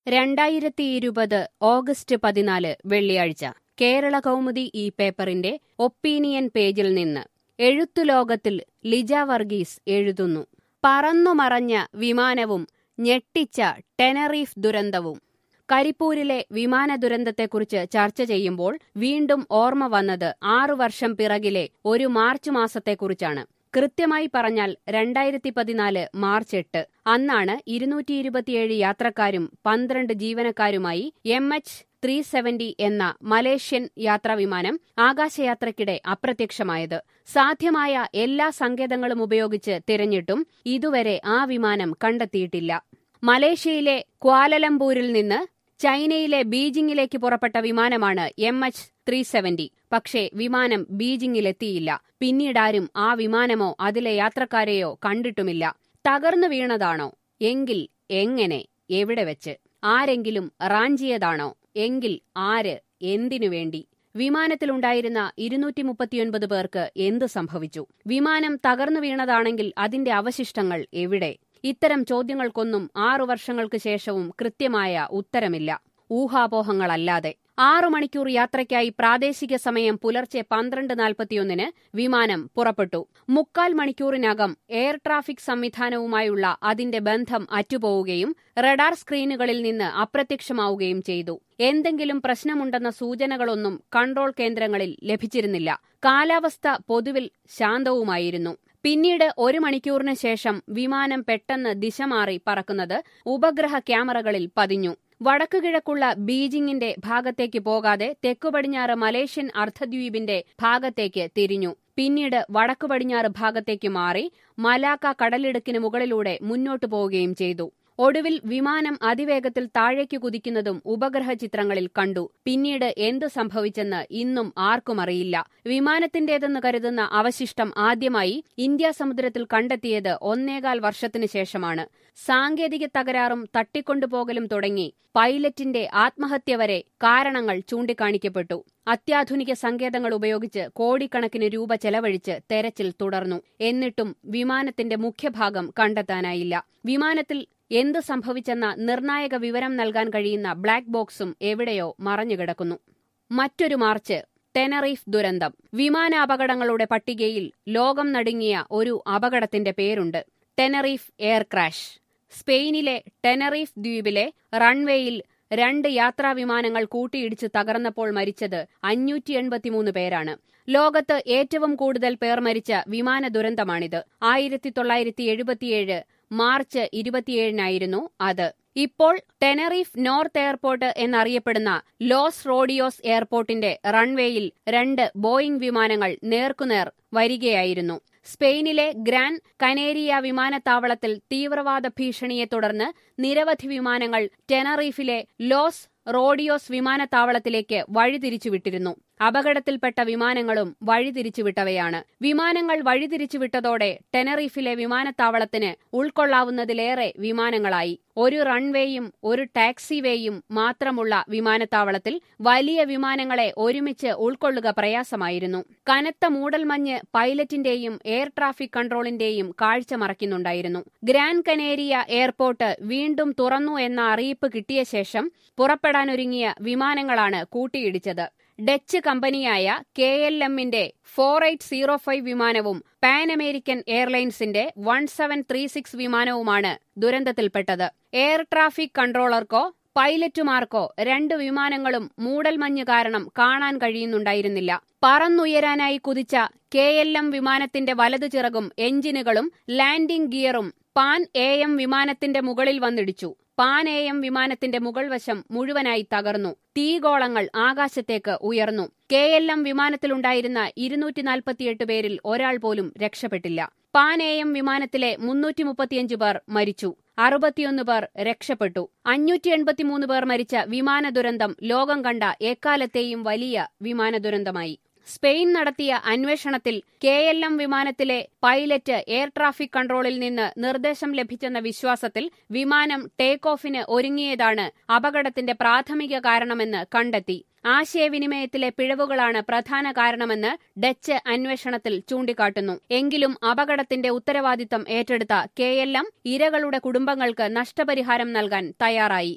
രണ്ടായിരത്തി ഇരുപത് ഓഗസ്റ്റ് പതിനാല് വെള്ളിയാഴ്ച കേരള കൗമുദി ഈ പേപ്പറിന്റെ ഒപ്പീനിയൻ പേജിൽ നിന്ന് എഴുത്തുലോകത്തിൽ ലിജ വർഗീസ് എഴുതുന്നു പറന്നുമറഞ്ഞ വിമാനവും ഞെട്ടിച്ച ടെനറീഫ് ദുരന്തവും കരിപ്പൂരിലെ വിമാന ദുരന്തത്തെക്കുറിച്ച് ചർച്ച ചെയ്യുമ്പോൾ വീണ്ടും ഓർമ്മ വന്നത് ആറു വർഷം പിറകിലെ ഒരു മാർച്ച് മാസത്തെക്കുറിച്ചാണ് കൃത്യമായി പറഞ്ഞാൽ രണ്ടായിരത്തി പതിനാല് മാർച്ച് എട്ട് അന്നാണ് ഇരുന്നൂറ്റി ഇരുപത്തിയേഴ് യാത്രക്കാരും പന്ത്രണ്ട് ജീവനക്കാരുമായി എം എച്ച് ത്രീ സെവന്റി എന്ന മലേഷ്യൻ യാത്രാവിമാനം ആകാശയാത്രയ്ക്കിടെ അപ്രത്യക്ഷമായത് സാധ്യമായ എല്ലാ സങ്കേതങ്ങളും ഉപയോഗിച്ച് തിരഞ്ഞിട്ടും ഇതുവരെ ആ വിമാനം കണ്ടെത്തിയിട്ടില്ല മലേഷ്യയിലെ ക്വാലലംപൂരിൽ നിന്ന് ചൈനയിലെ ബീജിംഗിലേക്ക് പുറപ്പെട്ട വിമാനമാണ് എം എച്ച് ത്രീ സെവന്റി പക്ഷേ വിമാനം ബീജിംഗിലെത്തിയില്ല പിന്നീടാരും ആ വിമാനമോ അതിലെ യാത്രക്കാരെയോ കണ്ടിട്ടുമില്ല തകർന്നു വീണതാണോ എങ്കിൽ എങ്ങനെ എവിടെ വെച്ച് ആരെങ്കിലും റാഞ്ചിയതാണോ എങ്കിൽ ആര് എന്തിനു വേണ്ടി വിമാനത്തിലുണ്ടായിരുന്ന ഇരുന്നൂറ്റി മുപ്പത്തിയൊൻപത് പേർക്ക് എന്ത് സംഭവിച്ചു വിമാനം തകർന്നു വീണതാണെങ്കിൽ അതിന്റെ അവശിഷ്ടങ്ങൾ എവിടെ ഇത്തരം ചോദ്യങ്ങൾക്കൊന്നും ആറു വർഷങ്ങൾക്ക് ശേഷവും കൃത്യമായ ഉത്തരമില്ല ഊഹാപോഹങ്ങളല്ലാതെ ആറു മണിക്കൂർ യാത്രയ്ക്കായി പ്രാദേശിക സമയം പുലർച്ചെ പന്ത്രണ്ട് നാൽപ്പത്തിയൊന്നിന് വിമാനം പുറപ്പെട്ടു മുക്കാൽ മണിക്കൂറിനകം എയർ ട്രാഫിക് സംവിധാനവുമായുള്ള അതിന്റെ ബന്ധം അറ്റുപോവുകയും റഡാർ സ്ക്രീനുകളിൽ നിന്ന് അപ്രത്യക്ഷമാവുകയും ചെയ്തു എന്തെങ്കിലും പ്രശ്നമുണ്ടെന്ന സൂചനകളൊന്നും കൺട്രോൾ കേന്ദ്രങ്ങളിൽ ലഭിച്ചിരുന്നില്ല കാലാവസ്ഥ പൊതുവിൽ ശാന്തവുമായിരുന്നു പിന്നീട് ഒരു മണിക്കൂറിന് ശേഷം വിമാനം പെട്ടെന്ന് ദിശ മാറി പറക്കുന്നത് ഉപഗ്രഹ ക്യാമറകളിൽ പതിഞ്ഞു വടക്കുകിഴക്കുള്ള ബീജിംഗിന്റെ ഭാഗത്തേക്ക് പോകാതെ തെക്കുപടിഞ്ഞാറ് മലേഷ്യൻ അർദ്ധദ്വീപിന്റെ ഭാഗത്തേക്ക് തിരിഞ്ഞു പിന്നീട് വടക്കു പടിഞ്ഞാറ് ഭാഗത്തേക്ക് മാറി മലാക്ക കടലിടുക്കിന് മുകളിലൂടെ മുന്നോട്ടു പോവുകയും ചെയ്തു ഒടുവിൽ വിമാനം അതിവേഗത്തിൽ താഴേക്ക് കുതിക്കുന്നതും ഉപഗ്രഹ ചിത്രങ്ങളിൽ കണ്ടു പിന്നീട് എന്തു സംഭവിച്ചെന്ന് ഇന്നും ആർക്കും അറിയില്ല വിമാനത്തിന്റേതെന്ന് കരുതുന്ന അവശിഷ്ടം ആദ്യമായി ഇന്ത്യ സമുദ്രത്തിൽ കണ്ടെത്തിയത് ഒന്നേകാൽ വർഷത്തിനു ശേഷമാണ് സാങ്കേതിക തകരാറും തട്ടിക്കൊണ്ടുപോകലും തുടങ്ങി പൈലറ്റിന്റെ ആത്മഹത്യ വരെ കാരണങ്ങൾ ചൂണ്ടിക്കാണിക്കപ്പെട്ടു അത്യാധുനിക സങ്കേതങ്ങൾ ഉപയോഗിച്ച് കോടിക്കണക്കിന് രൂപ ചെലവഴിച്ച് തെരച്ചിൽ തുടർന്നു എന്നിട്ടും വിമാനത്തിന്റെ മുഖ്യഭാഗം കണ്ടെത്താനായില്ല വിമാനത്തിൽ എന്ത് സംഭവിച്ചെന്ന നിർണായക വിവരം നൽകാൻ കഴിയുന്ന ബ്ലാക്ക് ബോക്സും എവിടെയോ മറഞ്ഞുകിടക്കുന്നു മറ്റൊരു മാർച്ച് ടെനറീഫ് ദുരന്തം വിമാനാപകടങ്ങളുടെ പട്ടികയിൽ ലോകം നടുങ്ങിയ ഒരു അപകടത്തിന്റെ പേരുണ്ട് ടെനറീഫ് എയർ ക്രാഷ് സ്പെയിനിലെ ടെനറീഫ് ദ്വീപിലെ റൺവേയിൽ രണ്ട് യാത്രാവിമാനങ്ങൾ കൂട്ടിയിടിച്ച് തകർന്നപ്പോൾ മരിച്ചത് അഞ്ഞൂറ്റി എൺപത്തിമൂന്ന് പേരാണ് ലോകത്ത് ഏറ്റവും കൂടുതൽ പേർ മരിച്ച വിമാന ദുരന്തമാണിത് ആയിരത്തി തൊള്ളായിരത്തി എഴുപത്തിയേഴ് മാർച്ച് ഇരുപത്തിയേഴിനായിരുന്നു അത് ഇപ്പോൾ ടെനറീഫ് നോർത്ത് എയർപോർട്ട് എന്നറിയപ്പെടുന്ന ലോസ് റോഡിയോസ് എയർപോർട്ടിന്റെ റൺവേയിൽ രണ്ട് ബോയിംഗ് വിമാനങ്ങൾ നേർക്കുനേർ വരികയായിരുന്നു സ്പെയിനിലെ ഗ്രാൻ കനേരിയ വിമാനത്താവളത്തിൽ തീവ്രവാദ ഭീഷണിയെ തുടർന്ന് നിരവധി വിമാനങ്ങൾ ടെനറീഫിലെ ലോസ് റോഡിയോസ് വിമാനത്താവളത്തിലേക്ക് വഴിതിരിച്ചുവിട്ടിരുന്നു അപകടത്തിൽപ്പെട്ട വിമാനങ്ങളും വഴിതിരിച്ചുവിട്ടവയാണ് വിമാനങ്ങൾ വഴിതിരിച്ചുവിട്ടതോടെ ടെനറീഫിലെ വിമാനത്താവളത്തിന് ഉൾക്കൊള്ളാവുന്നതിലേറെ വിമാനങ്ങളായി ഒരു റൺവേയും ഒരു ടാക്സിവേയും മാത്രമുള്ള വിമാനത്താവളത്തിൽ വലിയ വിമാനങ്ങളെ ഒരുമിച്ച് ഉൾക്കൊള്ളുക പ്രയാസമായിരുന്നു കനത്ത മൂടൽമഞ്ഞ് പൈലറ്റിന്റെയും എയർ ട്രാഫിക് കൺട്രോളിന്റെയും കാഴ്ച മറയ്ക്കുന്നുണ്ടായിരുന്നു ഗ്രാൻ കനേരിയ എയർപോർട്ട് വീണ്ടും തുറന്നു എന്ന അറിയിപ്പ് കിട്ടിയ ശേഷം പുറപ്പെടാനൊരുങ്ങിയ വിമാനങ്ങളാണ് കൂട്ടിയിടിച്ചത് ഡച്ച് കമ്പനിയായ കെ എൽ എമ്മിന്റെ ഫോർ എയ്റ്റ് സീറോ ഫൈവ് വിമാനവും പാൻ അമേരിക്കൻ എയർലൈൻസിന്റെ വൺ സെവൻ ത്രീ സിക്സ് വിമാനവുമാണ് ദുരന്തത്തിൽപ്പെട്ടത് എയർ ട്രാഫിക് കൺട്രോളർക്കോ പൈലറ്റുമാർക്കോ രണ്ട് വിമാനങ്ങളും മൂടൽമഞ്ഞ് കാരണം കാണാൻ കഴിയുന്നുണ്ടായിരുന്നില്ല പറന്നുയരാനായി കുതിച്ച കെ എൽ എം വിമാനത്തിന്റെ വലതു ചിറകും എഞ്ചിനുകളും ലാൻഡിംഗ് ഗിയറും പാൻ എ എം വിമാനത്തിന്റെ മുകളിൽ വന്നിടിച്ചു പാൻ എ എം വിമാനത്തിന്റെ മുകൾ വശം മുഴുവനായി തകർന്നു തീഗോളങ്ങൾ ആകാശത്തേക്ക് ഉയർന്നു കെ എൽ എം വിമാനത്തിലുണ്ടായിരുന്ന ഇരുന്നൂറ്റി നാൽപ്പത്തിയെട്ട് പേരിൽ ഒരാൾ പോലും രക്ഷപ്പെട്ടില്ല പാൻ എ എം വിമാനത്തിലെ മുന്നൂറ്റി മുപ്പത്തിയഞ്ച് പേർ മരിച്ചു അറുപത്തിയൊന്ന് പേർ രക്ഷപ്പെട്ടു അഞ്ഞൂറ്റി എൺപത്തിമൂന്ന് പേർ മരിച്ച വിമാന ദുരന്തം ലോകം കണ്ട എക്കാലത്തെയും വലിയ വിമാന ദുരന്തമായി സ്പെയിൻ നടത്തിയ അന്വേഷണത്തിൽ കെ എൽ എം വിമാനത്തിലെ പൈലറ്റ് എയർ ട്രാഫിക് കൺട്രോളിൽ നിന്ന് നിർദ്ദേശം ലഭിച്ചെന്ന വിശ്വാസത്തിൽ വിമാനം ടേക്ക് ഓഫിന് ഒരുങ്ങിയതാണ് അപകടത്തിന്റെ പ്രാഥമിക കാരണമെന്ന് കണ്ടെത്തി ആശയവിനിമയത്തിലെ പിഴവുകളാണ് പ്രധാന കാരണമെന്ന് ഡച്ച് അന്വേഷണത്തിൽ ചൂണ്ടിക്കാട്ടുന്നു എങ്കിലും അപകടത്തിന്റെ ഉത്തരവാദിത്തം ഏറ്റെടുത്ത കെ എൽ എം ഇരകളുടെ കുടുംബങ്ങൾക്ക് നഷ്ടപരിഹാരം നൽകാൻ തയ്യാറായി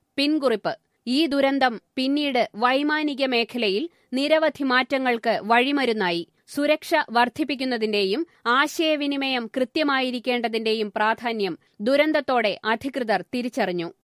പിൻകുറിപ്പ് ഈ ദുരന്തം പിന്നീട് വൈമാനിക മേഖലയിൽ നിരവധി മാറ്റങ്ങൾക്ക് വഴിമരുന്നായി സുരക്ഷ വർദ്ധിപ്പിക്കുന്നതിന്റെയും ആശയവിനിമയം കൃത്യമായിരിക്കേണ്ടതിന്റെയും പ്രാധാന്യം ദുരന്തത്തോടെ അധികൃതർ തിരിച്ചറിഞ്ഞു